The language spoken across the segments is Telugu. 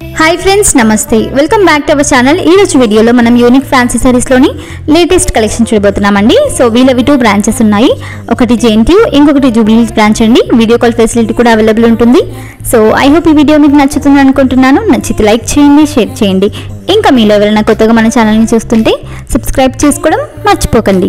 హాయ్ ఫ్రెండ్స్ నమస్తే welcome back to our channel ఈ రోజు వీడియోలో మనం యూనిక్ ఫ్యాన్సీ సారీస్లోని లేటెస్ట్ కలెక్షన్ చూడబోతున్నామండి సో వీళ్ళవి టూ బ్రాంచెస్ ఉన్నాయి ఒకటి జేఎన్టీ ఇంకొకటి జూబ్లీహిల్స్ బ్రాంచ్ అండి వీడియో కాల్ ఫెసిలిటీ కూడా అవైలబుల్ ఉంటుంది సో ఐ హోప్ ఈ వీడియో మీకు నచ్చుతుంది అనుకుంటున్నాను నచ్చితే లైక్ చేయండి షేర్ చేయండి ఇంకా మీలో ఎవరైనా కొత్తగా మన ఛానల్ని చూస్తుంటే సబ్స్క్రైబ్ చేసుకోవడం మర్చిపోకండి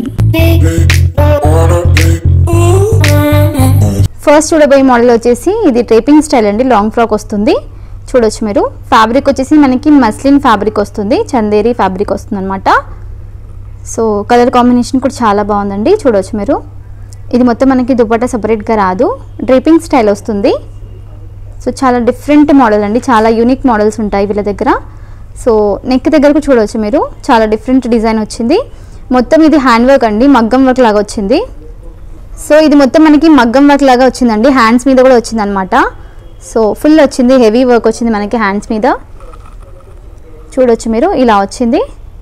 ఫస్ట్ చూడబోయే మోడల్ వచ్చేసి ఇది డ్రేపింగ్ స్టైల్ అండి లాంగ్ ఫ్రాక్ వస్తుంది చూడొచ్చు మీరు ఫ్యాబ్రిక్ వచ్చేసి మనకి మస్లిన్ ఫ్యాబ్రిక్ వస్తుంది చందేరి ఫ్యాబ్రిక్ వస్తుంది అనమాట సో కలర్ కాంబినేషన్ కూడా చాలా బాగుందండి చూడొచ్చు మీరు ఇది మొత్తం మనకి దుపట్టా సపరేట్గా రాదు డ్రేపింగ్ స్టైల్ వస్తుంది సో చాలా డిఫరెంట్ మోడల్ అండి చాలా యూనిక్ మోడల్స్ ఉంటాయి వీళ్ళ దగ్గర సో నెక్ దగ్గరకు చూడవచ్చు మీరు చాలా డిఫరెంట్ డిజైన్ వచ్చింది మొత్తం ఇది హ్యాండ్ వర్క్ అండి మగ్గం వర్క్ లాగా వచ్చింది సో ఇది మొత్తం మనకి మగ్గం వర్క్ లాగా వచ్చిందండి హ్యాండ్స్ మీద కూడా వచ్చిందనమాట సో ఫుల్ వచ్చింది హెవీ వర్క్ వచ్చింది మనకి హ్యాండ్స్ మీద చూడొచ్చు మీరు ఇలా వచ్చింది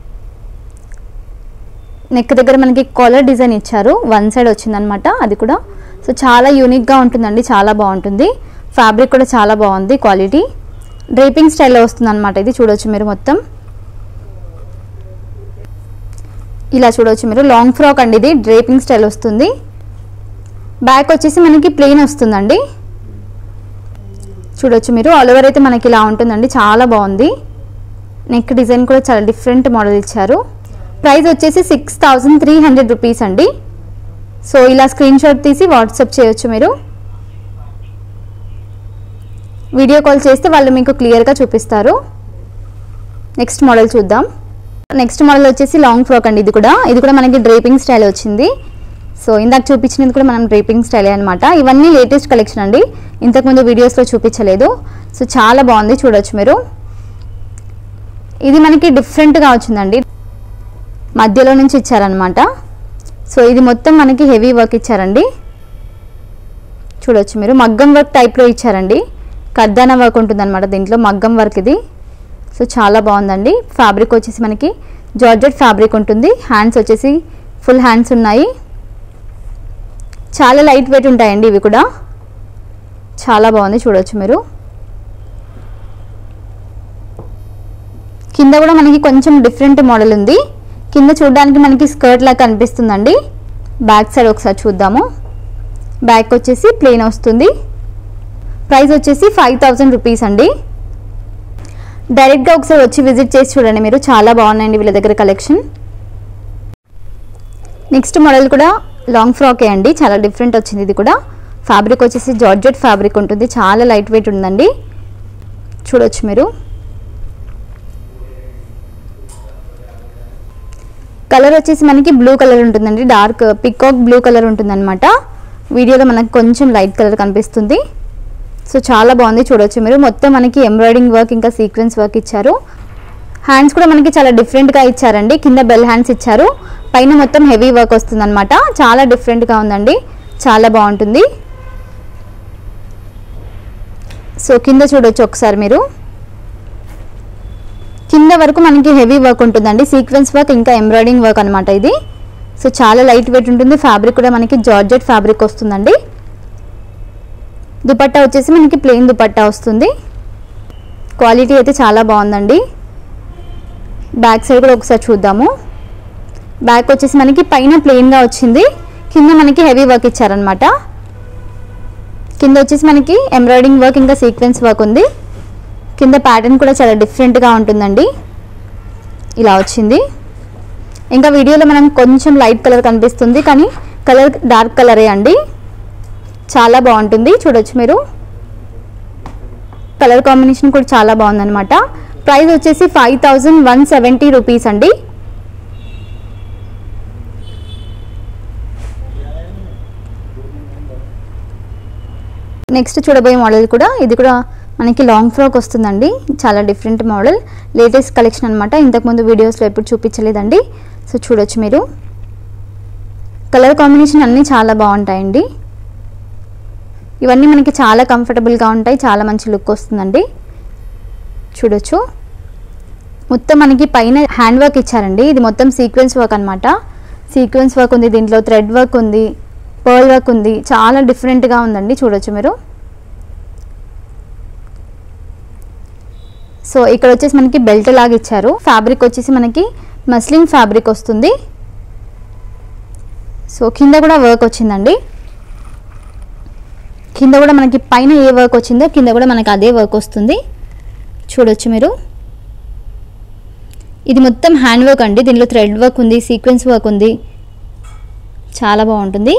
నెక్ దగ్గర మనకి కాలర్ డిజైన్ ఇచ్చారు వన్ సైడ్ వచ్చిందనమాట అది కూడా సో చాలా యూనిక్గా ఉంటుందండి చాలా బాగుంటుంది ఫ్యాబ్రిక్ కూడా చాలా బాగుంది క్వాలిటీ డ్రేపింగ్ స్టైల్లో వస్తుంది అనమాట ఇది చూడొచ్చు మీరు మొత్తం ఇలా చూడవచ్చు మీరు లాంగ్ ఫ్రాక్ అండి ఇది డ్రేపింగ్ స్టైల్ వస్తుంది బ్యాక్ వచ్చేసి మనకి ప్లెయిన్ వస్తుందండి చూడొచ్చు మీరు ఆల్ ఓవర్ అయితే మనకి ఇలా ఉంటుందండి చాలా బాగుంది నెక్ డిజైన్ కూడా చాలా డిఫరెంట్ మోడల్ ఇచ్చారు ప్రైస్ వచ్చేసి six thousand three hundred rupees అండి సో ఇలా స్క్రీన్ షాట్ తీసి వాట్సాప్ చేయొచ్చు మీరు వీడియో కాల్ చేస్తే వాళ్ళు మీకు క్లియర్గా చూపిస్తారు నెక్స్ట్ మోడల్ చూద్దాం నెక్స్ట్ మోడల్ వచ్చేసి లాంగ్ ఫ్రాక్ అండి ఇది కూడా ఇది కూడా మనకి డ్రేపింగ్ స్టైల్ వచ్చింది సో ఇందాక చూపించినది కూడా మనం డ్రేపింగ్ స్టైల్ అనమాట ఇవన్నీ లేటెస్ట్ కలెక్షన్ అండి ఇంతకుముందు వీడియోస్లో చూపించలేదు సో చాలా బాగుంది చూడొచ్చు మీరు ఇది మనకి డిఫరెంట్గా వచ్చిందండి మధ్యలో నుంచి ఇచ్చారనమాట సో ఇది మొత్తం మనకి హెవీ వర్క్ ఇచ్చారండి చూడొచ్చు మీరు మగ్గం వర్క్ టైప్లో ఇచ్చారండి కర్దానా వర్క్ ఉంటుందన్నమాట దీంట్లో మగ్గం వర్క్ ఇది సో చాలా బాగుందండి ఫ్యాబ్రిక్ వచ్చేసి మనకి జార్జెట్ ఫ్యాబ్రిక్ ఉంటుంది హ్యాండ్స్ వచ్చేసి ఫుల్ హ్యాండ్స్ ఉన్నాయి చాలా లైట్ వెయిట్ ఉంటాయండి ఇవి కూడా చాలా బాగుంది చూడొచ్చు మీరు కింద కూడా మనకి కొంచెం డిఫరెంట్ మోడల్ ఉంది కింద చూడడానికి మనకి స్కర్ట్ లాగా కనిపిస్తుందండి బ్యాక్ సైడ్ ఒకసారి చూద్దాము బ్యాక్ వచ్చేసి ప్లెయిన్ వస్తుంది ప్రైస్ వచ్చేసి ఫైవ్ థౌజండ్ రూపీస్ అండి డైరెక్ట్గా ఒకసారి వచ్చి విజిట్ చేసి చూడండి మీరు చాలా బాగున్నాయండి వీళ్ళ దగ్గర కలెక్షన్ నెక్స్ట్ మోడల్ కూడా లాంగ్ ఫ్రాకే అండి చాలా డిఫరెంట్ వచ్చింది ఇది కూడా ఫ్యాబ్రిక్ వచ్చేసి జార్జెట్ ఫ్యాబ్రిక్ ఉంటుంది చాలా లైట్ వెయిట్ ఉందండి చూడొచ్చు మీరు కలర్ వచ్చేసి మనకి బ్లూ కలర్ ఉంటుందండి డార్క్ పికాక్ బ్లూ కలర్ ఉంటుందన్నమాట వీడియోలో మనకు కొంచెం లైట్ కలర్ కనిపిస్తుంది సో చాలా బాగుంది చూడొచ్చు మీరు మొత్తం మనకి ఎంబ్రాయిడింగ్ వర్క్ ఇంకా సీక్వెన్స్ వర్క్ ఇచ్చారు హ్యాండ్స్ కూడా మనకి చాలా డిఫరెంట్గా ఇచ్చారండి కింద బెల్ హ్యాండ్స్ ఇచ్చారు పైన మొత్తం హెవీ వర్క్ వస్తుందన్నమాట చాలా డిఫరెంట్గా ఉందండి చాలా బాగుంటుంది సో కింద చూడొచ్చు ఒకసారి మీరు కింద వరకు మనకి హెవీ వర్క్ ఉంటుందండి సీక్వెన్స్ వర్క్ ఇంకా ఎంబ్రాయిడింగ్ వర్క్ అనమాట ఇది సో చాలా లైట్ వెయిట్ ఉంటుంది ఫ్యాబ్రిక్ కూడా మనకి జార్జెట్ ఫ్యాబ్రిక్ వస్తుందండి దుపట్టా వచ్చేసి మనకి ప్లెయిన్ దుపట్టా వస్తుంది క్వాలిటీ అయితే చాలా బాగుందండి బ్యాక్ సైడ్ కూడా ఒకసారి చూద్దాము బ్యాక్ వచ్చేసి మనకి పైన ప్లెయిన్గా వచ్చింది కింద మనకి హెవీ వర్క్ ఇచ్చారనమాట కింద వచ్చేసి మనకి ఎంబ్రాయిడింగ్ వర్క్ ఇంకా సీక్వెన్స్ వర్క్ ఉంది కింద ప్యాటర్న్ కూడా చాలా డిఫరెంట్గా ఉంటుందండి ఇలా వచ్చింది ఇంకా వీడియోలో మనం కొంచెం లైట్ కలర్ కనిపిస్తుంది కానీ కలర్ డార్క్ కలరే అండి చాలా బాగుంటుంది చూడొచ్చు మీరు కలర్ కాంబినేషన్ కూడా చాలా బాగుందన్నమాట ప్రైస్ వచ్చేసి five thousand one seventy rupees అండి నెక్స్ట్ చూడబోయే మోడల్ కూడా ఇది కూడా మనకి లాంగ్ ఫ్రాక్ వస్తుందండి చాలా డిఫరెంట్ మోడల్ లేటెస్ట్ కలెక్షన్ అనమాట ఇంతకుముందు వీడియోస్లో ఎప్పుడు చూపించలేదండి సో చూడొచ్చు మీరు కలర్ కాంబినేషన్ అన్నీ చాలా బాగుంటాయండి ఇవన్నీ మనకి చాలా కంఫర్టబుల్గా ఉంటాయి చాలా మంచి లుక్ వస్తుందండి చూడొచ్చు మొత్తం మనకి పైన హ్యాండ్ వర్క్ ఇచ్చారండి ఇది మొత్తం సీక్వెన్స్ వర్క్ అనమాట సీక్వెన్స్ వర్క్ ఉంది దీంట్లో థ్రెడ్ వర్క్ ఉంది పర్ల్ వర్క్ ఉంది చాలా డిఫరెంట్గా ఉందండి చూడొచ్చు మీరు సో ఇక్కడ వచ్చేసి మనకి బెల్ట్ లాగా ఇచ్చారు ఫ్యాబ్రిక్ వచ్చేసి మనకి మస్లిన్ ఫ్యాబ్రిక్ వస్తుంది సో కింద కూడా వర్క్ వచ్చిందండి కింద కూడా మనకి పైన ఏ వర్క్ వచ్చిందో కింద కూడా మనకి అదే వర్క్ వస్తుంది చూడొచ్చు మీరు ఇది మొత్తం హ్యాండ్ వర్క్ అండి దీనిలో థ్రెడ్ వర్క్ ఉంది సీక్వెన్స్ వర్క్ ఉంది చాలా బాగుంటుంది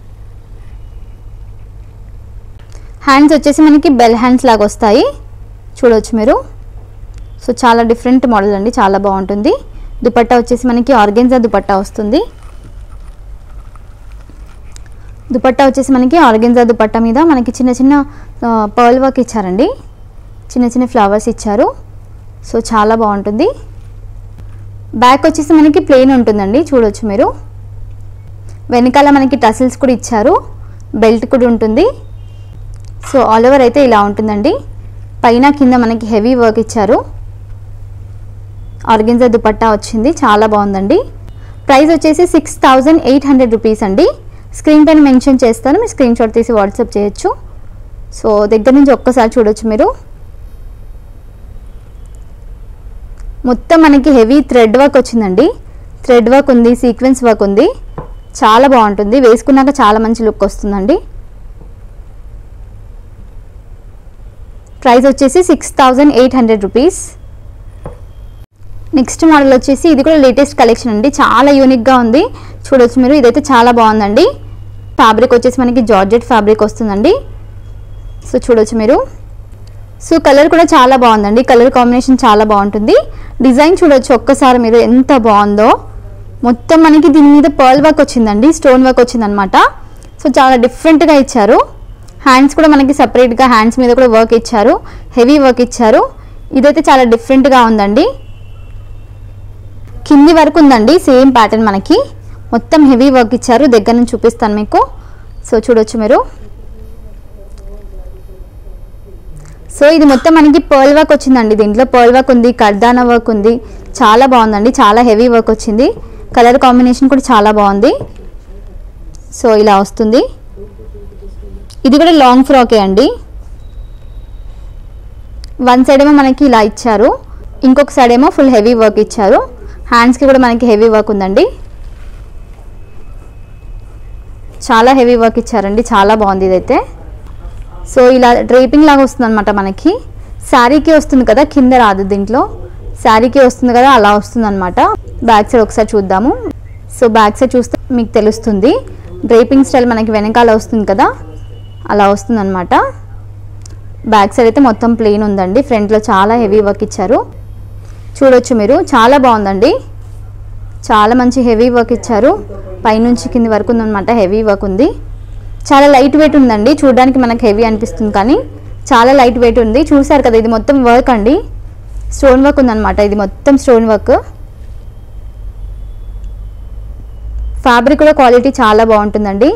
హ్యాండ్స్ వచ్చేసి మనకి బెల్ హ్యాండ్స్ లాగా వస్తాయి చూడొచ్చు మీరు సో చాలా డిఫరెంట్ మోడల్ అండి చాలా బాగుంటుంది దుపట్టా వచ్చేసి మనకి ఆర్గెన్జా దుపట్టా వస్తుంది దుపట్టా వచ్చేసి మనకి ఆర్గెన్జా దుపట్టా మీద మనకి చిన్న చిన్న పర్ల్ వర్క్ ఇచ్చారండి చిన్న చిన్న ఫ్లవర్స్ ఇచ్చారు సో చాలా బాగుంటుంది బ్యాక్ వచ్చేసి మనకి ప్లెయిన్ ఉంటుందండి చూడొచ్చు మీరు వెనకాల మనకి టసిల్స్ కూడా ఇచ్చారు బెల్ట్ కూడా ఉంటుంది సో ఆల్ ఓవర్ అయితే ఇలా ఉంటుందండి పైన కింద మనకి హెవీ వర్క్ ఇచ్చారు ఆర్గెన్జా దుపట్టా వచ్చింది చాలా బాగుందండి ప్రైస్ వచ్చేసి six thousand eight hundred rupees అండి స్క్రీన్ పైన మెన్షన్ చేస్తాను మీరు స్క్రీన్ షాట్ తీసి వాట్సాప్ చేయొచ్చు సో దగ్గర నుంచి ఒక్కసారి చూడొచ్చు మీరు మొత్తం మనకి హెవీ థ్రెడ్ వర్క్ వచ్చిందండి థ్రెడ్ వర్క్ ఉంది సీక్వెన్స్ వర్క్ ఉంది చాలా బాగుంటుంది వేసుకున్నాక చాలా మంచి లుక్ వస్తుందండి ప్రైస్ వచ్చేసి six thousand eight hundred rupees next model వచ్చేసి ఇది కూడా లేటెస్ట్ కలెక్షన్ అండి చాలా యూనిక్గా ఉంది చూడొచ్చు మీరు ఇదైతే చాలా బాగుందండి ఫ్యాబ్రిక్ వచ్చేసి మనకి జార్జెట్ ఫ్యాబ్రిక్ వస్తుందండి సో చూడొచ్చు మీరు సో కలర్ కూడా చాలా బాగుందండి కలర్ కాంబినేషన్ చాలా బాగుంటుంది డిజైన్ చూడొచ్చు ఒక్కసారి మీరు ఎంత బాగుందో మొత్తం మనకి దీని మీద పర్ల్ వర్క్ వచ్చిందండి స్టోన్ వర్క్ వచ్చిందనమాట సో చాలా డిఫరెంట్గా ఇచ్చారు హ్యాండ్స్ కూడా మనకి సపరేట్గా హ్యాండ్స్ మీద కూడా వర్క్ ఇచ్చారు హెవీ వర్క్ ఇచ్చారు ఇదైతే చాలా డిఫరెంట్గా ఉందండి కింది వరకు ఉందండి సేమ్ ప్యాటర్న్ మనకి మొత్తం హెవీ వర్క్ ఇచ్చారు దగ్గర నుంచి చూపిస్తాను మీకు సో చూడొచ్చు మీరు సో ఇది మొత్తం మనకి పర్ల్ వర్క్ వచ్చిందండి దీంట్లో పర్ల్ వర్క్ ఉంది కర్దానా వర్క్ ఉంది చాలా బాగుందండి చాలా హెవీ వర్క్ వచ్చింది కలర్ కాంబినేషన్ కూడా చాలా బాగుంది సో ఇలా వస్తుంది ఇది కూడా లాంగ్ ఫ్రాకే అండి వన్ సైడ్ ఏమో మనకి ఇలా ఇచ్చారు ఇంకొక సైడ్ ఏమో ఫుల్ హెవీ వర్క్ ఇచ్చారు హ్యాండ్స్కి కూడా మనకి హెవీ వర్క్ ఉందండి చాలా హెవీ వర్క్ ఇచ్చారండి చాలా బాగుంది ఇదైతే సో ఇలా డ్రేపింగ్ లాగా వస్తుంది అనమాట మనకి శారీకి వస్తుంది కదా కింద రాదు దీంట్లో శారీకి వస్తుంది కదా అలా వస్తుంది అనమాట బ్యాక్ సైడ్ ఒకసారి చూద్దాము సో బ్యాక్ సైడ్ చూస్తే మీకు తెలుస్తుంది డ్రేపింగ్ స్టైల్ మనకి వెనకాల వస్తుంది కదా అలా వస్తుంది అనమాట బ్యాక్ సైడ్ అయితే మొత్తం ప్లెయిన్ ఉందండి ఫ్రంట్లో చాలా హెవీ వర్క్ ఇచ్చారు చూడొచ్చు మీరు చాలా బాగుందండి చాలా మంచి హెవీ వర్క్ ఇచ్చారు పైనుంచి కింది వరకు ఉందన్నమాట హెవీ వర్క్ ఉంది చాలా లైట్ వెయిట్ ఉందండి చూడడానికి మనకు హెవీ అనిపిస్తుంది కానీ చాలా లైట్ వెయిట్ ఉంది చూసారు కదా ఇది మొత్తం వర్క్ అండి స్టోన్ వర్క్ ఉందన్నమాట ఇది మొత్తం స్టోన్ వర్క్ ఫ్యాబ్రిక్ కూడా క్వాలిటీ చాలా బాగుంటుందండి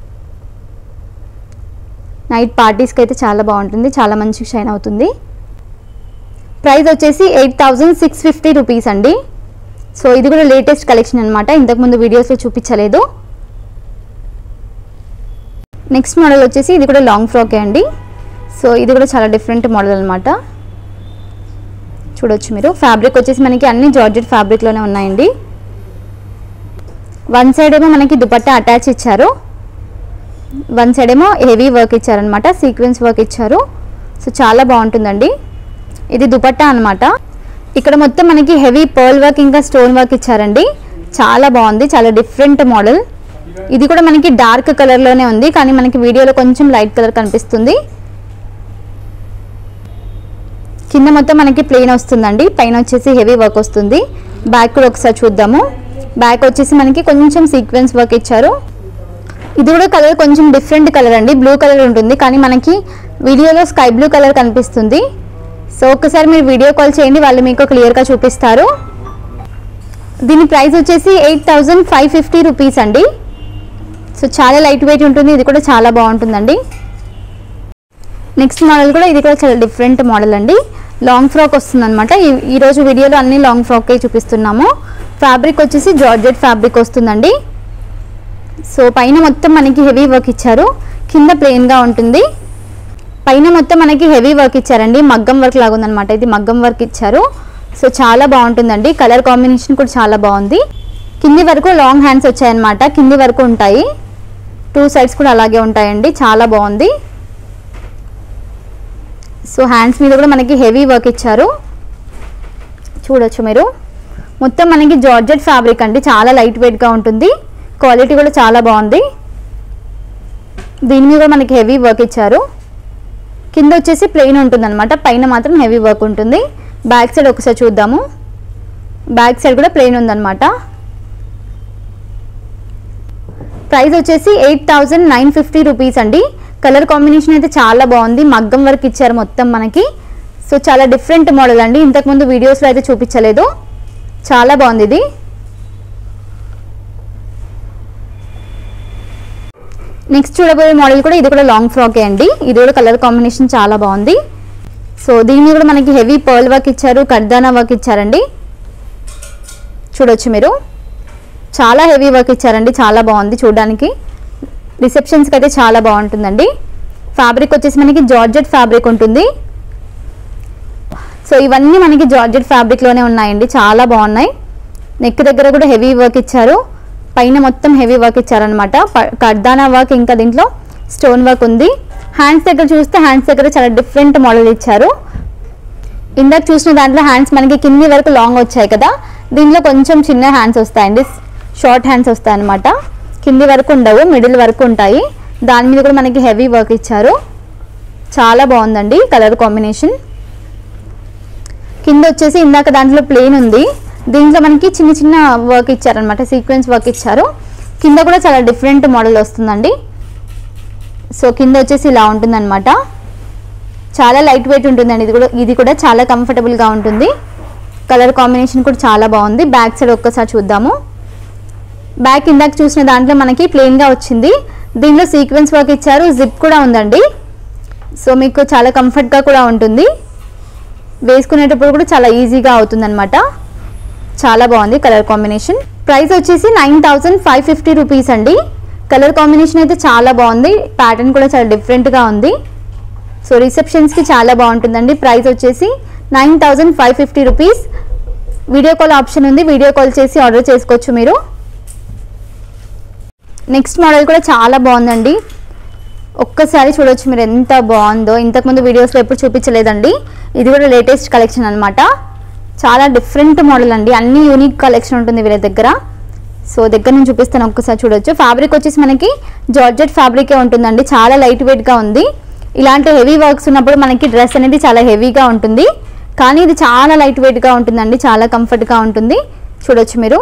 నైట్ పార్టీస్కి అయితే చాలా బాగుంటుంది చాలా మంచి షైన్ అవుతుంది ప్రైస్ వచ్చేసి eight thousand six fifty rupees అండి సో ఇది కూడా లేటెస్ట్ కలెక్షన్ అనమాట ఇంతకుముందు వీడియోస్లో చూపించలేదు నెక్స్ట్ మోడల్ వచ్చేసి ఇది కూడా లాంగ్ ఫ్రాకే అండి సో ఇది కూడా చాలా డిఫరెంట్ మోడల్ అనమాట చూడొచ్చు మీరు ఫ్యాబ్రిక్ వచ్చేసి మనకి అన్ని జార్జెట్ ఫ్యాబ్రిక్లోనే ఉన్నాయండి వన్ సైడ్ ఏమో మనకి దుపట్టా అటాచ్ ఇచ్చారు వన్ సైడ్ ఏమో హెవీ వర్క్ ఇచ్చారనమాట సీక్వెన్స్ వర్క్ ఇచ్చారు సో చాలా బాగుంటుందండి ఇది దుపట్టా అనమాట ఇక్కడ మొత్తం మనకి హెవీ పర్ల్ వర్క్ ఇంకా స్టోన్ వర్క్ ఇచ్చారండి చాలా బాగుంది చాలా డిఫరెంట్ మోడల్ ఇది కూడా మనకి డార్క్ కలర్లోనే ఉంది కానీ మనకి వీడియోలో కొంచెం లైట్ కలర్ కనిపిస్తుంది కింద మొత్తం మనకి ప్లెయిన్ వస్తుందండి పైన వచ్చేసి హెవీ వర్క్ వస్తుంది బ్యాక్ కూడా ఒకసారి చూద్దాము బ్యాక్ వచ్చేసి మనకి కొంచెం సీక్వెన్స్ వర్క్ ఇచ్చారు ఇది కూడా కలర్ కొంచెం డిఫరెంట్ కలర్ అండి బ్లూ కలర్ ఉంటుంది కానీ మనకి వీడియోలో స్కై బ్లూ కలర్ కనిపిస్తుంది సో ఒకసారి మీరు వీడియో కాల్ చేయండి వాళ్ళు మీకు క్లియర్గా చూపిస్తారు దీని ప్రైస్ వచ్చేసి eight thousand five fifty rupees అండి సో చాలా లైట్ వెయిట్ ఉంటుంది ఇది కూడా చాలా బాగుంటుందండి నెక్స్ట్ మోడల్ కూడా ఇది కూడా చాలా డిఫరెంట్ మోడల్ అండి లాంగ్ ఫ్రాక్ వస్తుందన్నమాట ఈ- ఈరోజు వీడియోలో అన్ని లాంగ్ ఫ్రాకే చూపిస్తున్నాము ఫ్యాబ్రిక్ వచ్చేసి జార్జెట్ ఫ్యాబ్రిక్ వస్తుందండి సో పైన మొత్తం మనకి హెవీ వర్క్ ఇచ్చారు కింద ప్లెయిన్గా ఉంటుంది పైన మొత్తం మనకి హెవీ వర్క్ ఇచ్చారండి మగ్గం వర్క్ లాగా ఉందన్నమాట ఇది మగ్గం వర్క్ ఇచ్చారు సో చాలా బాగుంటుందండి కలర్ కాంబినేషన్ కూడా చాలా బాగుంది కింది వరకు లాంగ్ హ్యాండ్స్ వచ్చాయన్నమాట కింది వరకు ఉంటాయి టూ సైడ్స్ కూడా అలాగే ఉంటాయండి చాలా బాగుంది సో హ్యాండ్స్ మీద కూడా మనకి హెవీ వర్క్ ఇచ్చారు చూడొచ్చు మీరు మొత్తం మనకి జార్జెట్ ఫ్యాబ్రిక్ అండి చాలా లైట్ వెయిట్గా ఉంటుంది క్వాలిటీ కూడా చాలా బాగుంది దీని మీద కూడా మనకి హెవీ వర్క్ ఇచ్చారు కింద వచ్చేసి ప్లెయిన్ ఉంటుంది అనమాట పైన మాత్రం హెవీ వర్క్ ఉంటుంది బ్యాక్ సైడ్ ఒకసారి చూద్దాము బ్యాక్ సైడ్ కూడా ప్లెయిన్ ఉందన్నమాట ప్రైస్ వచ్చేసి eight thousand nine fifty rupees అండి కలర్ కాంబినేషన్ అయితే చాలా బాగుంది మగ్గం వర్క్ ఇచ్చారు మొత్తం మనకి సో చాలా డిఫరెంట్ మోడల్ అండి ఇంతకుముందు వీడియోస్లో అయితే చూపించలేదు చాలా బాగుంది ఇది నెక్స్ట్ చూడబోయే మోడల్ కూడా ఇది కూడా లాంగ్ ఫ్రాకే అండి ఇది కూడా కలర్ కాంబినేషన్ చాలా బాగుంది సో దీన్ని కూడా మనకి హెవీ పర్ల్ వర్క్ ఇచ్చారు కర్దానా వర్క్ ఇచ్చారండి చూడొచ్చు మీరు చాలా హెవీ వర్క్ ఇచ్చారండి చాలా బాగుంది చూడడానికి రిసెప్షన్స్కి అయితే చాలా బాగుంటుందండి ఫ్యాబ్రిక్ వచ్చేసి మనకి జార్జెట్ ఫ్యాబ్రిక్ ఉంటుంది సో ఇవన్నీ మనకి జార్జెట్ ఫ్యాబ్రిక్లోనే ఉన్నాయండి చాలా బాగున్నాయి నెక్ దగ్గర కూడా హెవీ వర్క్ ఇచ్చారు పైన మొత్తం హెవీ వర్క్ ఇచ్చారనమాట కర్దానా వర్క్ ఇంకా దీంట్లో స్టోన్ వర్క్ ఉంది హ్యాండ్స్ దగ్గర చూస్తే హ్యాండ్స్ దగ్గర చాలా డిఫరెంట్ మోడల్ ఇచ్చారు ఇందాక చూసిన దాంట్లో హ్యాండ్స్ మనకి కింది వరకు లాంగ్ వచ్చాయి కదా దీనిలో కొంచెం చిన్న హ్యాండ్స్ వస్తాయండి షార్ట్ హ్యాండ్స్ వస్తాయి అనమాట కింది వరకు ఉండవు మిడిల్ వరకు ఉంటాయి దాని మీద కూడా మనకి హెవీ వర్క్ ఇచ్చారు చాలా బాగుందండి కలర్ కాంబినేషన్ కింద వచ్చేసి ఇందాక దాంట్లో ప్లేన్ ఉంది దీంట్లో మనకి చిన్న చిన్న వర్క్ ఇచ్చారనమాట సీక్వెన్స్ వర్క్ ఇచ్చారు కింద కూడా చాలా డిఫరెంట్ మోడల్ వస్తుందండి సో కింద వచ్చేసి ఇలా ఉంటుందన్నమాట చాలా లైట్ వెయిట్ ఉంటుందండి ఇది కూడా ఇది కూడా చాలా కంఫర్టబుల్గా ఉంటుంది కలర్ కాంబినేషన్ కూడా చాలా బాగుంది బ్యాక్ సైడ్ ఒక్కసారి చూద్దాము బ్యాక్ ఇందాక చూసిన దాంట్లో మనకి ప్లెయిన్గా వచ్చింది దీనిలో సీక్వెన్స్ వర్క్ ఇచ్చారు జిప్ కూడా ఉందండి సో మీకు చాలా కంఫర్ట్గా కూడా ఉంటుంది వేసుకునేటప్పుడు కూడా చాలా ఈజీగా అవుతుందన్నమాట చాలా బాగుంది కలర్ కాంబినేషన్ ప్రైస్ వచ్చేసి nine thousand five fifty rupees అండి కలర్ కాంబినేషన్ అయితే చాలా బాగుంది ప్యాటర్న్ కూడా చాలా డిఫరెంట్గా ఉంది సో రిసెప్షన్స్కి చాలా బాగుంటుందండి ప్రైస్ వచ్చేసి nine thousand five fifty rupees video call option ఉంది వీడియో కాల్ చేసి ఆర్డర్ చేసుకోవచ్చు మీరు నెక్స్ట్ మోడల్ కూడా చాలా బాగుందండి ఒక్కసారి చూడొచ్చు మీరు ఎంత బాగుందో ఇంతకుముందు వీడియోస్లో ఎప్పుడు చూపించలేదండి ఇది కూడా లేటెస్ట్ కలెక్షన్ అనమాట చాలా డిఫరెంట్ మోడల్ అండి అన్ని యూనిక్ కలెక్షన్ ఉంటుంది వీళ్ళ దగ్గర సో దగ్గర నుంచి చూపిస్తాను ఒక్కసారి చూడొచ్చు ఫ్యాబ్రిక్ వచ్చేసి మనకి జార్జెట్ ఫ్యాబ్రికే ఉంటుందండి చాలా లైట్ వెయిట్గా ఉంది ఇలాంటి హెవీ వర్క్స్ ఉన్నప్పుడు మనకి డ్రెస్ అనేది చాలా హెవీగా ఉంటుంది కానీ ఇది చాలా లైట్ వెయిట్గా ఉంటుందండి చాలా కంఫర్ట్గా ఉంటుంది చూడొచ్చు మీరు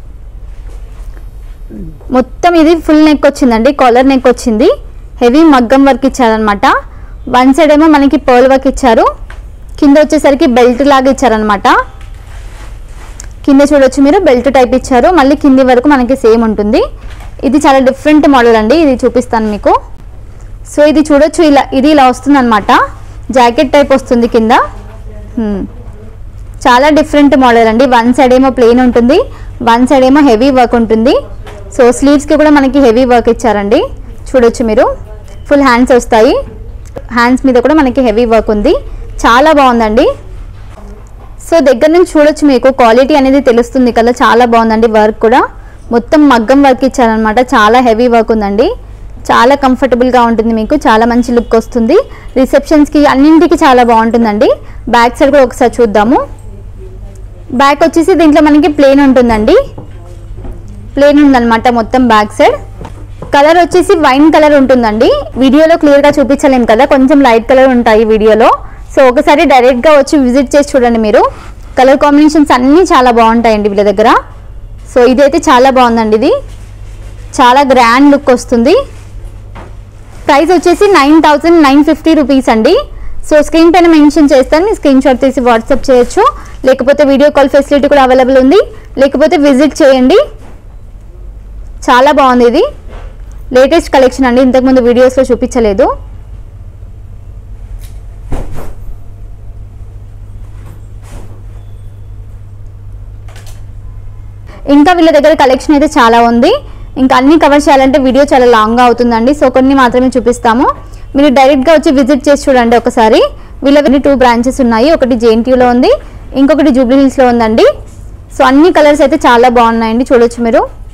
మొత్తం ఇది ఫుల్ నెక్ వచ్చిందండి కాలర్ నెక్ వచ్చింది హెవీ మగ్గం వర్క్ ఇచ్చారనమాట వన్ సైడ్ ఏమో మనకి పర్ల్ వర్క్ ఇచ్చారు కింద వచ్చేసరికి బెల్ట్ లాగా ఇచ్చారనమాట కింద చూడొచ్చు మీరు బెల్ట్ టైప్ ఇచ్చారు మళ్ళీ కింది వరకు మనకి సేమ్ ఉంటుంది ఇది చాలా డిఫరెంట్ మోడల్ అండి ఇది చూపిస్తాను మీకు సో ఇది చూడొచ్చు ఇలా ఇది ఇలా వస్తుంది అనమాట జాకెట్ టైప్ వస్తుంది కింద హ్మ్. చాలా డిఫరెంట్ మోడల్ అండి వన్ సైడ్ ఏమో ప్లెయిన్ ఉంటుంది వన్ సైడ్ ఏమో హెవీ వర్క్ ఉంటుంది సో స్లీవ్స్కి కూడా మనకి హెవీ వర్క్ ఇచ్చారండి చూడొచ్చు మీరు ఫుల్ హ్యాండ్స్ వస్తాయి హ్యాండ్స్ మీద కూడా మనకి హెవీ వర్క్ ఉంది చాలా బాగుందండి సో దగ్గర నుంచి చూడొచ్చు మీకు క్వాలిటీ అనేది తెలుస్తుంది కదా చాలా బాగుందండి వర్క్ కూడా మొత్తం మగ్గం వర్క్ ఇచ్చారనమాట చాలా హెవీ వర్క్ ఉందండి చాలా కంఫర్టబుల్గా ఉంటుంది మీకు చాలా మంచి లుక్ వస్తుంది రిసెప్షన్స్కి అన్నింటికి చాలా బాగుంటుందండి బ్యాక్ సైడ్ కూడా ఒకసారి చూద్దాము బ్యాక్ వచ్చేసి దీంట్లో మనకి ప్లేన్ ఉంటుందండి ప్లేన్ ఉందన్నమాట మొత్తం బ్యాక్ సైడ్ కలర్ వచ్చేసి వైన్ కలర్ ఉంటుందండి వీడియోలో క్లియర్గా చూపించలేం కదా కొంచెం లైట్ కలర్ ఉంటాయి వీడియోలో సో ఒకసారి డైరెక్ట్గా వచ్చి విజిట్ చేసి చూడండి మీరు కలర్ కాంబినేషన్స్ అన్నీ చాలా బాగుంటాయండి వీళ్ళ దగ్గర సో ఇదైతే చాలా బాగుందండి ఇది చాలా గ్రాండ్ లుక్ వస్తుంది ప్రైస్ వచ్చేసి nine thousand nine fifty rupees అండి సో స్క్రీన్ పైన మెన్షన్ చేస్తాను మీ స్క్రీన్ షాట్ తీసి వాట్సాప్ చేయొచ్చు లేకపోతే వీడియో కాల్ ఫెసిలిటీ కూడా అవైలబుల్ ఉంది లేకపోతే విజిట్ చేయండి చాలా బాగుంది ఇది లేటెస్ట్ కలెక్షన్ అండి ఇంతకుముందు వీడియోస్లో చూపించలేదు ఇంకా వీళ్ళ దగ్గర కలెక్షన్ అయితే చాలా ఉంది ఇంకా అన్ని కవర్ చేయాలంటే వీడియో చాలా లాంగ్గా అవుతుందండి సో కొన్ని మాత్రమే చూపిస్తాము మీరు డైరెక్ట్గా వచ్చి విజిట్ చేసి చూడండి ఒకసారి వీళ్ళకి టూ బ్రాంచెస్ ఉన్నాయి ఒకటి జేఎన్టీయూలో ఉంది ఇంకొకటి జూబ్లీ హిల్స్లో ఉందండి సో అన్ని కలర్స్ అయితే చాలా బాగున్నాయండి చూడొచ్చు మీరు